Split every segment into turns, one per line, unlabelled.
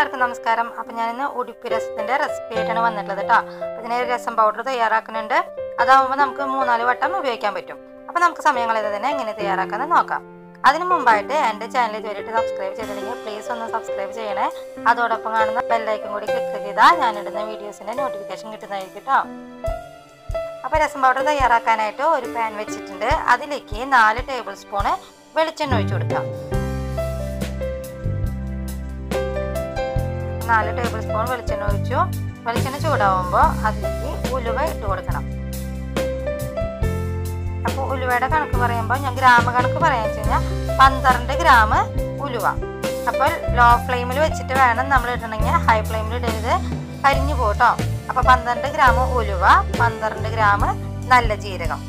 എല്ലാവർക്കും നമസ്കാരം അപ്പം ഞാനിന്ന് ഉടുപ്പി രസത്തിൻ്റെ റെസിപ്പി ആയിട്ടാണ് വന്നിട്ടുള്ളത് കേട്ടോ ഇതിന് രസം പൗഡർ തയ്യാറാക്കുന്നുണ്ട് അതാവുമ്പോൾ നമുക്ക് മൂന്നാല് വട്ടം ഉപയോഗിക്കാൻ പറ്റും അപ്പം നമുക്ക് സമയം കളയാതെ തന്നെ എങ്ങനെ തയ്യാറാക്കാമെന്ന് നോക്കാം അതിനു മുമ്പായിട്ട് എൻ്റെ ചാനൽ ഇതുവരെയായിട്ട് സബ്സ്ക്രൈബ് ചെയ്തില്ലെങ്കിൽ പ്ലീസ് ഒന്ന് സബ്സ്ക്രൈബ് ചെയ്യണേ അതോടൊപ്പം കാണുന്ന ബെല്ലൈക്കൻ കൂടി ക്ലിക്ക് ചെയ്താൽ ഞാനിടുന്ന വീഡിയോസിൻ്റെ നോട്ടിഫിക്കേഷൻ കിട്ടുന്നതായിരിക്കും കേട്ടോ അപ്പോൾ രസം പൗഡർ തയ്യാറാക്കാനായിട്ട് ഒരു പാൻ വെച്ചിട്ടുണ്ട് അതിലേക്ക് നാല് ടേബിൾ സ്പൂണ് വെളിച്ചെണ്ണ ഒഴിച്ചു കൊടുക്കാം നാല് ടേബിൾ സ്പൂൺ വെളിച്ചെണ്ണ ഒഴിച്ചു വെളിച്ചെണ്ണ ചൂടാവുമ്പോൾ അതിലേക്ക് ഉലുവ ഇട്ട് കൊടുക്കണം അപ്പോൾ ഉലുവയുടെ കണക്ക് പറയുമ്പോൾ ഞാൻ ഗ്രാമ കണക്ക് പറയാന്ന് വെച്ച് കഴിഞ്ഞാൽ പന്ത്രണ്ട് ഗ്രാം ഉലുവ അപ്പോൾ ലോ ഫ്ലെയിമിൽ വെച്ചിട്ട് വേണം നമ്മൾ ഇടണമെങ്കിൽ ഹൈ ഫ്ലെയിമിൽ ഇടരുത് കരിഞ്ഞു പോട്ടോ അപ്പോൾ പന്ത്രണ്ട് ഗ്രാം ഉലുവ പന്ത്രണ്ട് ഗ്രാം നല്ല ജീരകം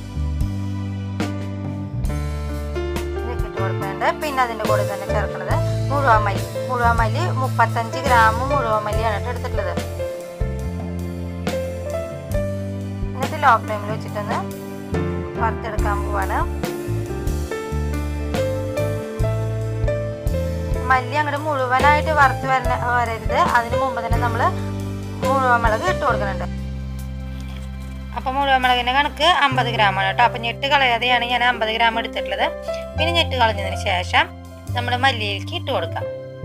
ഇട്ട് കൊടുക്കുന്നുണ്ട് പിന്നെ അതിൻ്റെ കൂടെ തന്നെ ചേർക്കുന്നത് മുഴുവൻ മല്ലി മുഴുവൻ മല്ലി മുപ്പത്തഞ്ച് ഗ്രാം മുഴുവൻ മല്ലിയാണ് കേട്ടോ എടുത്തിട്ടുള്ളത് എന്നിട്ട് ലോ ഫ്ലെയിമിൽ വെച്ചിട്ടൊന്ന് വറുത്തെടുക്കാൻ പോവാണ് മല്ലി അങ്ങോട്ട് മുഴുവനായിട്ട് വറുത്ത് വരണ വരരുത് അതിന് മുമ്പ് തന്നെ നമ്മൾ മുഴുവൻ മുളക് ഇട്ട് കൊടുക്കുന്നുണ്ട് അപ്പം മുഴുവൻ മുളകിൻ്റെ കണക്ക് അമ്പത് ഗ്രാമാണ് കേട്ടോ അപ്പം ഞെട്ട് കളയാതെയാണ് ഞാൻ അമ്പത് ഗ്രാം എടുത്തിട്ടുള്ളത് പിന്നെ ഞെട്ട് കളഞ്ഞതിന് ശേഷം നമ്മൾ മല്ലിയിലേക്ക് ഇട്ട് കൊടുക്കാം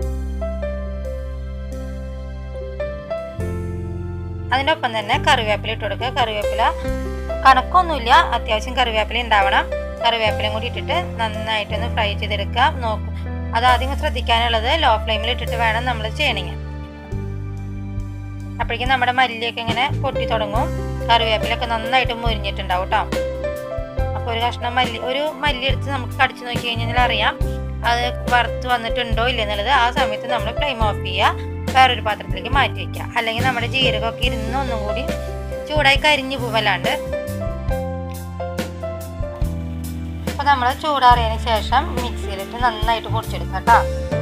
അതിൻ്റെ ഒപ്പം തന്നെ കറിവേപ്പില ഇട്ട് കൊടുക്കുക കറിവേപ്പില കണക്കൊന്നുമില്ല അത്യാവശ്യം കറിവേപ്പില ഉണ്ടാവണം കറിവേപ്പിലയും കൂടി ഇട്ടിട്ട് നന്നായിട്ടൊന്ന് ഫ്രൈ ചെയ്തെടുക്കുക നോക്കും അത് ആദ്യം ശ്രദ്ധിക്കാനുള്ളത് ലോ ഫ്ലെയിമിൽ ഇട്ടിട്ട് വേണം നമ്മൾ ചെയ്യണമെങ്കിൽ അപ്പോഴേക്കും നമ്മുടെ മല്ലിയൊക്കെ ഇങ്ങനെ പൊട്ടി തുടങ്ങും കറിവേപ്പിലൊക്കെ നന്നായിട്ട് മുരിഞ്ഞിട്ടുണ്ടാവും കേട്ടോ അപ്പോൾ ഒരു കഷ്ണം മല്ലി ഒരു മല്ലി എടുത്ത് നമുക്ക് കടിച്ചു നോക്കി കഴിഞ്ഞാൽ അറിയാം അത് വറുത്ത് വന്നിട്ടുണ്ടോ ഇല്ലെന്നുള്ളത് ആ സമയത്ത് നമ്മൾ ഫ്ലെയിം ഓഫ് ചെയ്യുക വേറൊരു പാത്രത്തിലേക്ക് മാറ്റി വയ്ക്കുക അല്ലെങ്കിൽ നമ്മുടെ ജീരകമൊക്കെ ഇരുന്ന് ഒന്നും കൂടി ചൂടായി കരിഞ്ഞു പോവല്ലാണ്ട് അപ്പോൾ നമ്മൾ ചൂടാറിയതിന് ശേഷം മിക്സിയിലിട്ട് നന്നായിട്ട് പൊടിച്ചെടുക്കാം കേട്ടോ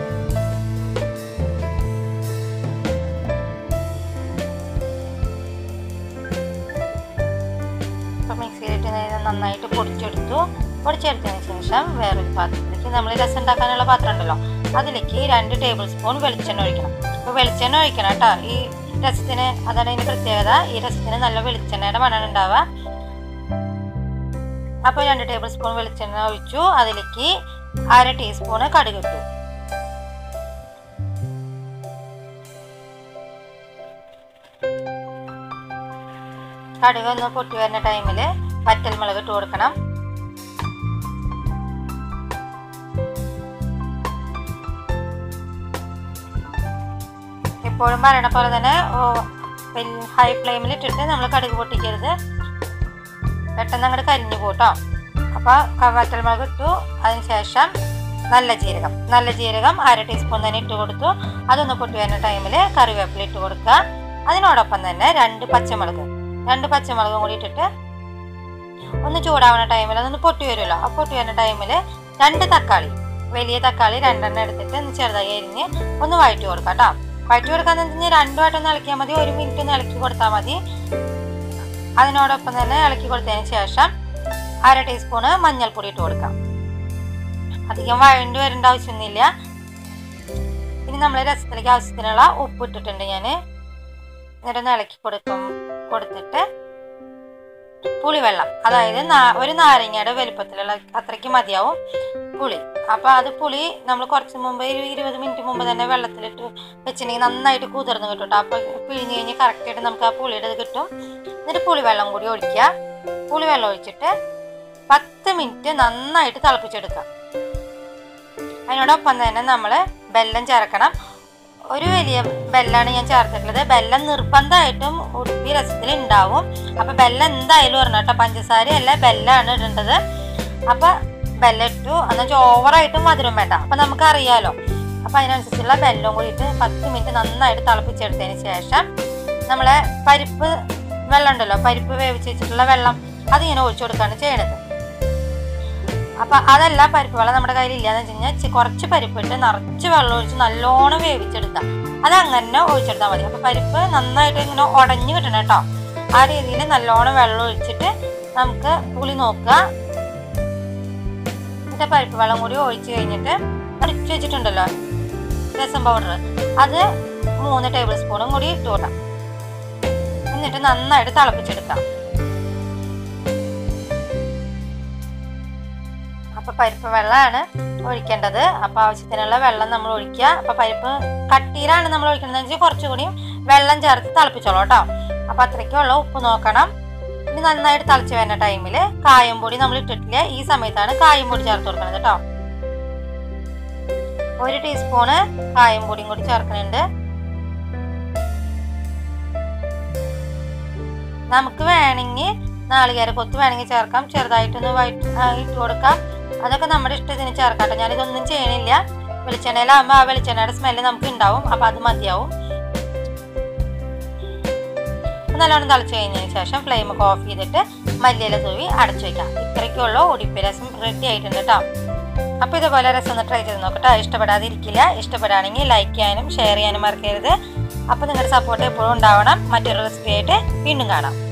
അപ്പോൾ മിക്സിയിലിട്ട് നന്നായിട്ട് പൊടിച്ചെടുത്തു പൊടിച്ചെടുത്തതിന് ശേഷം വേറൊരു പാത്രത്തിലേക്ക് നമ്മൾ രസം ഉണ്ടാക്കാനുള്ള പാത്രം ഉണ്ടല്ലോ അതിലേക്ക് രണ്ട് ടേബിൾ സ്പൂൺ വെളിച്ചെണ്ണ ഒഴിക്കണം അപ്പോൾ വെളിച്ചെണ്ണ ഒഴിക്കണം കേട്ടോ ഈ രസത്തിന് അതാണ് ഇതിൻ്റെ പ്രത്യേകത ഈ രസത്തിന് നല്ല വെളിച്ചെണ്ണയുടെ മണമാണ് ഉണ്ടാവുക അപ്പോൾ രണ്ട് ടേബിൾ സ്പൂൺ വെളിച്ചെണ്ണ ഒഴിച്ചു അതിലേക്ക് അര ടീസ്പൂണ് കടുക് ഇട്ടു കടുക് ഒന്ന് പൊട്ടി വരുന്ന ടൈമിൽ വറ്റൽമുളക് ഇട്ട് കൊടുക്കണം എപ്പോഴും പറയണ പോലെ തന്നെ ഹൈ ഫ്ലെയിമിൽ ഇട്ടിട്ട് നമ്മൾ കടുക് പൊട്ടിക്കരുത് പെട്ടെന്ന് അങ്ങോട്ട് കരിഞ്ഞു പോട്ടോ അപ്പോൾ വറ്റൽമുളക് ഇട്ടു അതിനുശേഷം നല്ല ജീരകം നല്ല ജീരകം അര ടീസ്പൂൺ തന്നെ ഇട്ട് കൊടുത്തു അതൊന്ന് പൊട്ടി വരുന്ന ടൈമിൽ കറിവേപ്പില ഇട്ട് കൊടുക്കുക അതിനോടൊപ്പം തന്നെ രണ്ട് പച്ചമുളക് രണ്ട് പച്ചമുളകും കൂടി ഇട്ടിട്ട് ഒന്ന് ചൂടാവുന്ന ടൈമിൽ അതൊന്ന് പൊട്ടി വരുമല്ലോ ആ പൊട്ടി വരുന്ന ടൈമിൽ രണ്ട് തക്കാളി വലിയ തക്കാളി രണ്ടെണ്ണം എടുത്തിട്ട് ഒന്ന് ചെറുതായി അരിഞ്ഞ് ഒന്ന് വഴറ്റി കൊടുക്കാം കേട്ടോ വഴറ്റി കൊടുക്കാന്ന് വെച്ച് കഴിഞ്ഞാൽ രണ്ടു വട്ടം ഒന്ന് ഇളക്കിയാൽ മതി ഒരു മിനിറ്റ് ഒന്ന് ഇളക്കി കൊടുത്താൽ മതി അതിനോടൊപ്പം തന്നെ ഇളക്കി കൊടുത്തതിന് ശേഷം അര ടീസ്പൂണ് മഞ്ഞൾപ്പൊടി ഇട്ട് കൊടുക്കാം അധികം വഴണ്ടി വരേണ്ട ആവശ്യമൊന്നുമില്ല ഇനി നമ്മൾ രസത്തിലേക്ക് ആവശ്യത്തിനുള്ള ഉപ്പ് ഇട്ടിട്ടുണ്ട് ഞാൻ എന്നിട്ടൊന്ന് ഇളക്കി കൊടുക്കും കൊടുത്തിട്ട് പുളിവെള്ളം അതായത് ഒരു നാരങ്ങയുടെ വലുപ്പത്തിലുള്ള അത്രയ്ക്ക് മതിയാവും പുളി അപ്പോൾ അത് പുളി നമ്മൾ കുറച്ച് മുമ്പ് ഒരു ഇരുപത് മിനിറ്റ് മുമ്പ് തന്നെ വെള്ളത്തിലിട്ട് വെച്ചിട്ടുണ്ടെങ്കിൽ നന്നായിട്ട് കുതിർന്ന് കിട്ടും കേട്ടോ അപ്പോൾ പിഴിഞ്ഞ് കഴിഞ്ഞ് കറക്റ്റായിട്ട് നമുക്ക് ആ പുളിയുടെ ഇത് കിട്ടും എന്നിട്ട് പുളിവെള്ളം കൂടി ഒഴിക്കുക പുളിവെള്ളം ഒഴിച്ചിട്ട് പത്ത് മിനിറ്റ് നന്നായിട്ട് തിളപ്പിച്ചെടുക്കുക അതിനോടൊപ്പം തന്നെ നമ്മൾ ബെല്ലം ചേർക്കണം ഒരു വലിയ ബെല്ലാണ് ഞാൻ ചേർത്തിട്ടുള്ളത് ബെല്ലം നിർബന്ധമായിട്ടും ഉടുപ്പി രസത്തിൽ ഉണ്ടാവും അപ്പം ബെല്ലം എന്തായാലും പറഞ്ഞ കേട്ടോ പഞ്ചസാര അല്ല ബെല്ലാണ് ഇടേണ്ടത് അപ്പം ബെല്ലം ഇട്ടു എന്നുവെച്ചാൽ ഓവറായിട്ടും മധുരം വേണ്ട അപ്പം നമുക്ക് അറിയാലോ അപ്പം അതിനനുസരിച്ചുള്ള ബെല്ലം കൂടിയിട്ട് പത്ത് മിനിറ്റ് നന്നായിട്ട് തിളപ്പിച്ചെടുത്തതിന് ശേഷം നമ്മളെ പരിപ്പ് വെള്ളം ഉണ്ടല്ലോ പരിപ്പ് വേവിച്ച് വെച്ചിട്ടുള്ള വെള്ളം അതിങ്ങനെ ഒഴിച്ചു കൊടുക്കുകയാണ് ചെയ്യണത് അപ്പൊ അതല്ല പരിപ്പ് വെള്ളം നമ്മുടെ കയ്യിൽ ഇല്ലാന്ന് വെച്ച് കഴിഞ്ഞാൽ കുറച്ച് പരിപ്പ് ഇട്ട് നിറച്ച് വെള്ളം ഒഴിച്ച് നല്ലോണം വേവിച്ചെടുക്കാം അത് അങ്ങനെ ഒഴിച്ചെടുത്താൽ മതി അപ്പൊ പരിപ്പ് നന്നായിട്ട് ഇങ്ങനെ ഉടഞ്ഞു കിട്ടണം കേട്ടോ ആ രീതിയിൽ നല്ലോണം വെള്ളം ഒഴിച്ചിട്ട് നമുക്ക് പുളി നോക്കുക എന്നിട്ട് പരിപ്പ് വെള്ളം കൂടി ഒഴിച്ച് കഴിഞ്ഞിട്ട് അടിച്ചു വെച്ചിട്ടുണ്ടല്ലോ രസം പൗഡർ അത് മൂന്ന് ടേബിൾ സ്പൂണും കൂടി ഇട്ട് കൊടുക്കാം എന്നിട്ട് നന്നായിട്ട് തിളപ്പിച്ചെടുക്കാം അപ്പൊ പരിപ്പ് വെള്ളമാണ് ഒഴിക്കേണ്ടത് അപ്പൊ ആവശ്യത്തിനുള്ള വെള്ളം നമ്മൾ ഒഴിക്കുക അപ്പൊ പരിപ്പ് കട്ടിയിലാണ് നമ്മൾ ഒഴിക്കുന്നത് വെച്ചാൽ കുറച്ചുകൂടി വെള്ളം ചേർത്ത് തിളപ്പിച്ചോളൂ കേട്ടോ അപ്പൊ അത്രയ്ക്കുള്ള ഉപ്പ് നോക്കണം ഇനി നന്നായിട്ട് തിളച്ച് വരുന്ന ടൈമിൽ കായം പൊടി നമ്മൾ ഇട്ടിട്ടില്ല ഈ സമയത്താണ് കായം പൊടി ചേർത്ത് കൊടുക്കുന്നത് കേട്ടോ ഒരു ടീസ്പൂണ് കായം പൊടിയും കൂടി ചേർക്കുന്നുണ്ട് നമുക്ക് വേണമെങ്കിൽ നാളികേര കൊത്ത് വേണമെങ്കിൽ ചേർക്കാം ചെറുതായിട്ടൊന്ന് വൈറ്റ് ഇട്ട് കൊടുക്കാം അതൊക്കെ നമ്മുടെ ഇഷ്ടത്തിന് ചേർക്കാം കേട്ടോ ഞാനിതൊന്നും ചെയ്യണില്ല വെളിച്ചെണ്ണയിലാകുമ്പോൾ ആ വെളിച്ചെണ്ണയുടെ സ്മെല്ല് നമുക്ക് ഉണ്ടാവും അപ്പം അത് മതിയാവും നല്ലോണം തിളച്ച് കഴിഞ്ഞതിന് ശേഷം ഫ്ലെയിം ഒക്കെ ഓഫ് ചെയ്തിട്ട് മല്ലിയില തൂവി അടച്ചു വയ്ക്കാം ഇത്രയ്ക്കുള്ള ഉടിപ്പ് രസം റെഡി ആയിട്ടുണ്ട് കേട്ടോ അപ്പോൾ ഇതുപോലെ രസം ഒന്ന് ട്രൈ ചെയ്ത് നോക്കട്ടെ ഇഷ്ടപ്പെടാതിരിക്കില്ല ഇഷ്ടപ്പെടുകയാണെങ്കിൽ ലൈക്ക് ചെയ്യാനും ഷെയർ ചെയ്യാനും മറക്കരുത് അപ്പോൾ നിങ്ങളുടെ സപ്പോർട്ട് എപ്പോഴും ഉണ്ടാവണം മറ്റൊരു റെസിപ്പി ആയിട്ട് വീണ്ടും കാണാം